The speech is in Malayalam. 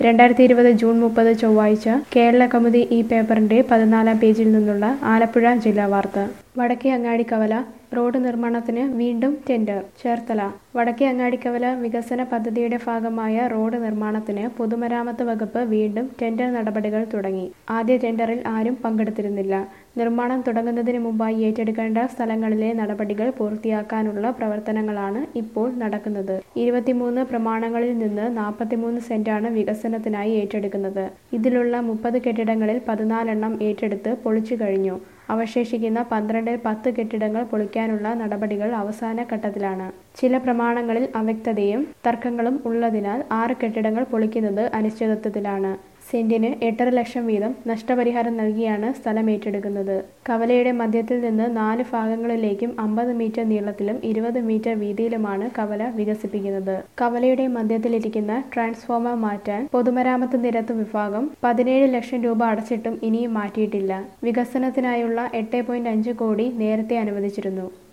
രണ്ടായിരത്തി ഇരുപത് ജൂൺ മുപ്പത് ചൊവ്വാഴ്ച കേരള കൗമുദി ഈ പേപ്പറിന്റെ പതിനാലാം പേജിൽ നിന്നുള്ള ആലപ്പുഴ ജില്ലാ വാർത്ത വടക്കേ അങ്ങാടിക്കവല റോഡ് നിർമ്മാണത്തിന് വീണ്ടും ടെൻഡർ ചേർത്തല വടക്കേ അങ്ങാടിക്കവല വികസന പദ്ധതിയുടെ ഭാഗമായ റോഡ് നിർമ്മാണത്തിന് പൊതുമരാമത്ത് വകുപ്പ് വീണ്ടും ടെൻഡർ നടപടികൾ തുടങ്ങി ആദ്യ ടെൻഡറിൽ ആരും പങ്കെടുത്തിരുന്നില്ല നിർമ്മാണം തുടങ്ങുന്നതിന് മുമ്പായി ഏറ്റെടുക്കേണ്ട സ്ഥലങ്ങളിലെ നടപടികൾ പൂർത്തിയാക്കാനുള്ള പ്രവർത്തനങ്ങളാണ് ഇപ്പോൾ നടക്കുന്നത് ഇരുപത്തിമൂന്ന് പ്രമാണങ്ങളിൽ നിന്ന് നാൽപ്പത്തിമൂന്ന് സെന്റാണ് വികസനത്തിനായി ഏറ്റെടുക്കുന്നത് ഇതിലുള്ള മുപ്പത് കെട്ടിടങ്ങളിൽ പതിനാലെണ്ണം ഏറ്റെടുത്ത് പൊളിച്ചു കഴിഞ്ഞു അവശേഷിക്കുന്ന പന്ത്രണ്ടിൽ പത്ത് കെട്ടിടങ്ങൾ പൊളിക്കാനുള്ള നടപടികൾ അവസാന ഘട്ടത്തിലാണ് ചില പ്രമാണങ്ങളിൽ അവ്യക്തതയും തർക്കങ്ങളും ഉള്ളതിനാൽ ആറ് കെട്ടിടങ്ങൾ പൊളിക്കുന്നത് അനിശ്ചിതത്വത്തിലാണ് സെന്റിന് എട്ടര ലക്ഷം വീതം നഷ്ടപരിഹാരം നൽകിയാണ് സ്ഥലം ഏറ്റെടുക്കുന്നത് കവലയുടെ മധ്യത്തിൽ നിന്ന് നാല് ഭാഗങ്ങളിലേക്കും അമ്പത് മീറ്റർ നീളത്തിലും ഇരുപത് മീറ്റർ വീതിയിലുമാണ് കവല വികസിപ്പിക്കുന്നത് കവലയുടെ മധ്യത്തിലിരിക്കുന്ന ട്രാൻസ്ഫോമർ മാറ്റാൻ പൊതുമരാമത്ത് നിരത്ത് വിഭാഗം പതിനേഴ് ലക്ഷം രൂപ അടച്ചിട്ടും ഇനിയും മാറ്റിയിട്ടില്ല വികസനത്തിനായുള്ള എട്ട് പോയിന്റ് അഞ്ച് കോടി നേരത്തെ അനുവദിച്ചിരുന്നു